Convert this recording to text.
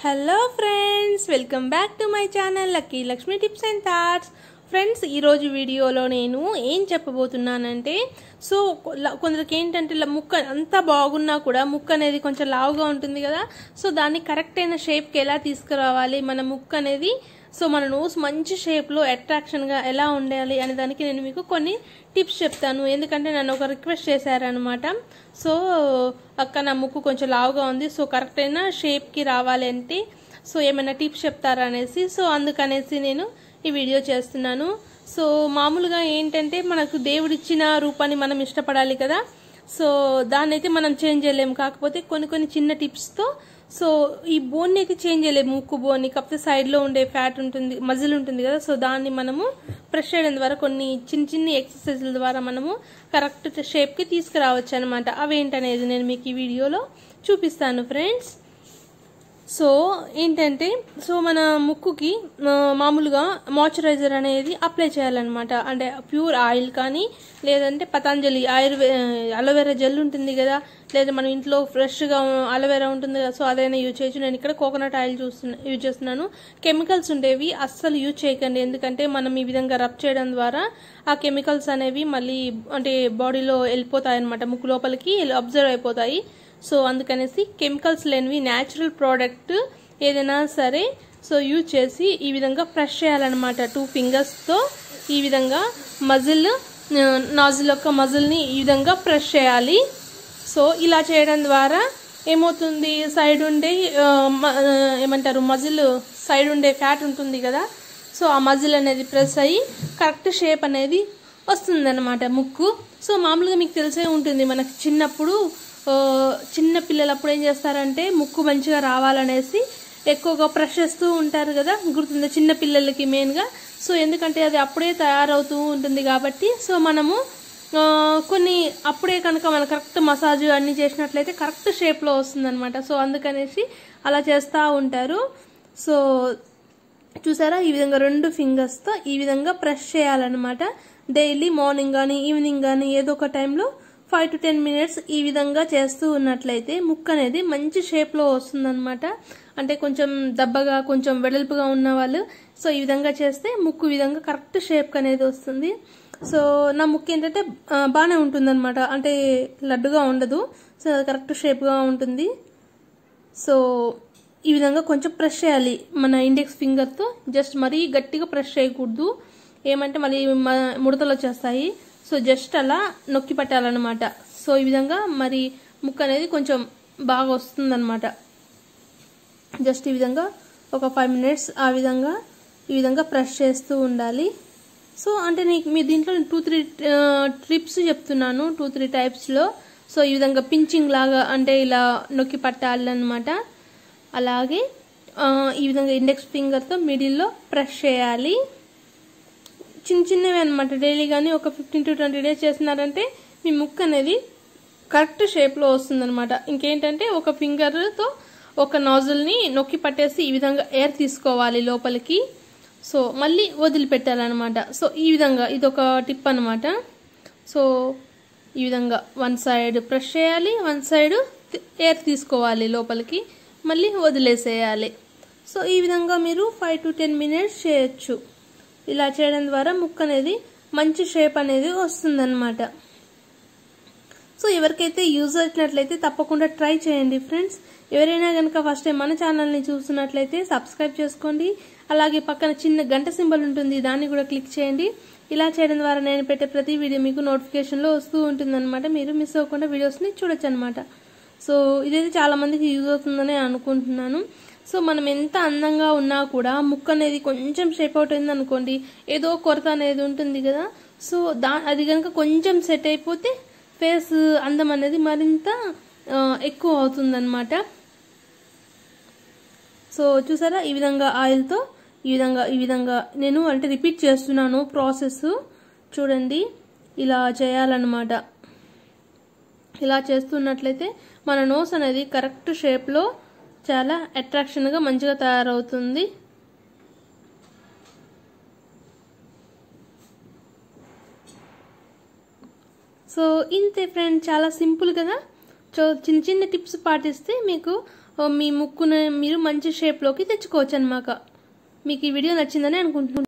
hello friends welcome back to my channel lucky Lakshmi tips and thoughts friends ఈరోజు వీడియోలో నేను ఏం చెప్పబోతున్నానంటే సో కొ- కొందరికి ఏంటంటే ఇలా ముక్క అంతా బాగున్నా కూడా ముక్క అనేది కొంచెం లావుగా ఉంటుంది కదా సో దాన్ని కరెక్ట్ అయిన షేప్కి ఎలా తీసుకురావాలి మన ముక్క అనేది సో మన నోస్ మంచి షేప్లో అట్రాక్షన్గా ఎలా ఉండాలి అనే దానికి నేను మీకు కొన్ని టిప్స్ చెప్తాను ఎందుకంటే నన్ను ఒక రిక్వెస్ట్ చేశారనమాట సో అక్క నా ముక్కు కొంచెం లావుగా ఉంది సో కరెక్ట్ అయిన షేప్కి రావాలి అంటే సో ఏమైనా టిప్స్ చెప్తారా అనేసి సో అందుకనేసి నేను ఈ వీడియో చేస్తున్నాను సో మామూలుగా ఏంటంటే మనకు దేవుడిచ్చిన రూపాన్ని మనం ఇష్టపడాలి కదా సో దాన్ని అయితే మనం చేంజ్ చేయలేము కాకపోతే కొన్ని కొన్ని చిన్న టిప్స్తో సో ఈ బోన్ని అయితే చేంజ్ చేయలేము ముక్కు బోన్ని కాకపోతే సైడ్లో ఉండే ఫ్యాట్ ఉంటుంది మజిల్ ఉంటుంది కదా సో దాన్ని మనము ప్రెస్ చేయడం ద్వారా కొన్ని చిన్న చిన్న ఎక్సర్సైజ్ల ద్వారా మనము కరెక్ట్ షేప్కి తీసుకురావచ్చు అనమాట అవేంటనేది నేను మీకు ఈ వీడియోలో చూపిస్తాను ఫ్రెండ్స్ సో ఏంటంటే సో మన ముక్కుకి ఆ, మామూలుగా మాయిశ్చరైజర్ అనేది అప్లై చేయాలన్నమాట అంటే ప్యూర్ ఆయిల్ కానీ లేదంటే పతంజలి ఆయుర్వే అలోవెరా జెల్ ఉంటుంది కదా లేదా మనం ఇంట్లో ఫ్రెష్గా అలోవెరా ఉంటుంది కదా సో అదైనా యూజ్ చేయొచ్చు నేను ఇక్కడ కోకోనట్ ఆయిల్ చూస్తున్నా యూజ్ చేస్తున్నాను కెమికల్స్ ఉండేవి అస్సలు యూజ్ చేయకండి ఎందుకంటే మనం ఈ విధంగా రబ్ చేయడం ద్వారా ఆ కెమికల్స్ అనేవి మళ్ళీ అంటే బాడీలో వెళ్ళిపోతాయి అనమాట ముక్కు లోపలికి అబ్జర్వ్ అయిపోతాయి సో అందుకనేసి కెమికల్స్ లేనివి న్యాచురల్ ప్రోడక్ట్ ఏదైనా సరే సో యూజ్ చేసి ఈ విధంగా ప్రెస్ చేయాలన్నమాట టూ ఫింగర్స్తో ఈ విధంగా మజిల్ నాజిల్ యొక్క మజిల్ని ఈ విధంగా ప్రెస్ చేయాలి సో ఇలా చేయడం ద్వారా ఏమవుతుంది సైడ్ ఉండే ఆ, మ- ఆ, ఏమంటారు మజిల్ సైడ్ ఉండే ఫ్యాట్ ఉంటుంది కదా సో ఆ మజిల్ అనేది ప్రెస్ అయ్యి కరెక్ట్ షేప్ అనేది వస్తుందన్నమాట ముక్కు సో మామూలుగా మీకు తెలిసే ఉంటుంది మనకి చిన్నప్పుడు ఆ, చిన్న పిల్లలు అప్పుడు ఏం చేస్తారంటే ముక్కు మంచిగా రావాలనేసి ఎక్కువగా ప్రెష్ చేస్తూ ఉంటారు కదా గుర్తుంది చిన్న పిల్లలకి మెయిన్గా సో ఎందుకంటే అది అప్పుడే తయారవుతూ ఉంటుంది కాబట్టి సో మనము ఆ, కొన్ని అప్పుడే కనుక మనం కరెక్ట్ మసాజ్ అన్ని చేసినట్లయితే కరెక్ట్ షేప్లో వస్తుందన్నమాట సో అందుకనేసి అలా చేస్తూ ఉంటారు సో చూసారా ఈ విధంగా రెండు ఫింగర్స్తో ఈ విధంగా ప్రెస్ చేయాలన్నమాట డైలీ మార్నింగ్ కానీ ఈవినింగ్ కానీ ఏదో ఒక టైంలో ఫైవ్ టు టెన్ మినిట్స్ ఈ విధంగా చేస్తూ ఉన్నట్లయితే ముక్క అనేది మంచి షేప్లో వస్తుందన్నమాట అంటే కొంచెం దబ్బగా కొంచెం వెడల్పుగా ఉన్న వాళ్ళు సో ఈ విధంగా చేస్తే ముక్కు ఈ విధంగా కరెక్ట్ షేప్ అనేది వస్తుంది సో నా ముక్కు ఏంటంటే ఆ, బాగానే ఉంటుందన్నమాట అంటే లడ్డుగా ఉండదు సో అది కరెక్ట్ షేప్గా ఉంటుంది సో ఈ విధంగా కొంచెం ప్రెస్ చేయాలి మన ఇండెక్స్ ఫింగర్తో జస్ట్ మరీ గట్టిగా ప్రెస్ చేయకూడదు ఏమంటే మళ్ళీ మ- ముడతలు వచ్చేస్తాయి సో జస్ట్ అలా నొక్కి పెట్టాలన్నమాట సో ఈ విధంగా మరి ముక్క అనేది కొంచెం బాగా వస్తుందన్నమాట జస్ట్ ఈ విధంగా ఒక ఫైవ్ మినిట్స్ ఆ విధంగా ఈ విధంగా ప్రెస్ చేస్తూ ఉండాలి సో అంటే నీకు మీ దీంట్లో టూ త్రీ ట్రిప్స్ చెప్తున్నాను టూ త్రీ టైప్స్లో సో ఈ విధంగా పించింగ్ లాగా అంటే ఇలా నొక్కి పట్టాలన్నమాట అలాగే ఆ, ఈ విధంగా ఇండెక్స్ ఫింగర్తో మిడిల్లో ప్రెస్ చేయాలి చిన్న చిన్నవి అనమాట డైలీ కానీ ఒక ఫిఫ్టీన్ టు ట్వంటీ డేస్ చేస్తున్నారంటే మీ ముక్కు అనేది కరెక్ట్ షేప్లో వస్తుందన్నమాట ఇంకేంటంటే ఒక ఫింగర్తో ఒక నాజుల్ని నొక్కి పట్టేసి ఈ విధంగా ఎయిర్ తీసుకోవాలి లోపలికి సో మళ్ళీ వదిలిపెట్టాలన్నమాట సో ఈ విధంగా ఇది ఒక టిప్ అనమాట సో ఈ విధంగా వన్ సైడ్ ప్రెస్ చేయాలి వన్ సైడ్ ఎయిర్ తీసుకోవాలి లోపలికి మళ్ళీ వదిలేసేయాలి సో ఈ విధంగా మీరు ఫైవ్ టు టెన్ మినిట్స్ చేయొచ్చు ఇలా చేయడం ద్వారా ముక్క అనేది మంచి షేప్ అనేది వస్తుందన్నమాట సో ఎవరికైతే యూజ్ అవుతున్నట్లయితే తప్పకుండా ట్రై చేయండి ఫ్రెండ్స్ ఎవరైనా కనుక ఫస్ట్ టైం మన ఛానల్ని చూస్తున్నట్లయితే సబ్స్క్రైబ్ చేసుకోండి అలాగే పక్కన చిన్న గంట సింబల్ ఉంటుంది దాన్ని కూడా క్లిక్ చేయండి ఇలా చేయడం ద్వారా నేను పెట్టే ప్రతి వీడియో మీకు నోటిఫికేషన్లో వస్తూ ఉంటుందన్నమాట మీరు మిస్ అవ్వకుండా వీడియోస్ని చూడొచ్చు అనమాట సో ఇదైతే చాలా మందికి యూజ్ అవుతుందని అనుకుంటున్నాను సో మనం ఎంత అందంగా ఉన్నా కూడా ముక్క అనేది కొంచెం షేప్ అవుట్ అయింది అనుకోండి ఏదో కొరత అనేది ఉంటుంది కదా సో దా అది కనుక కొంచెం సెట్ అయిపోతే ఫేస్ అందం అనేది మరింత ఆ, ఎక్కువ అవుతుందన్నమాట సో చూసారా ఈ విధంగా ఆయిల్తో ఈ విధంగా ఈ విధంగా నేను అంటే రిపీట్ చేస్తున్నాను ప్రాసెస్ చూడండి ఇలా చేయాలన్నమాట ఇలా చేస్తున్నట్లయితే మన నోస్ అనేది కరెక్ట్ షేప్లో చాలా అట్రాక్షన్గా మంచిగా తయారవుతుంది సో ఇంతే ఫ్రెండ్ చాలా సింపుల్ కదా సో చిన్న చిన్న టిప్స్ పాటిస్తే మీకు మీ ముక్కును మీరు మంచి షేప్లోకి తెచ్చుకోవచ్చు అనమాట మీకు ఈ వీడియో నచ్చిందని అనుకుంటున్నాను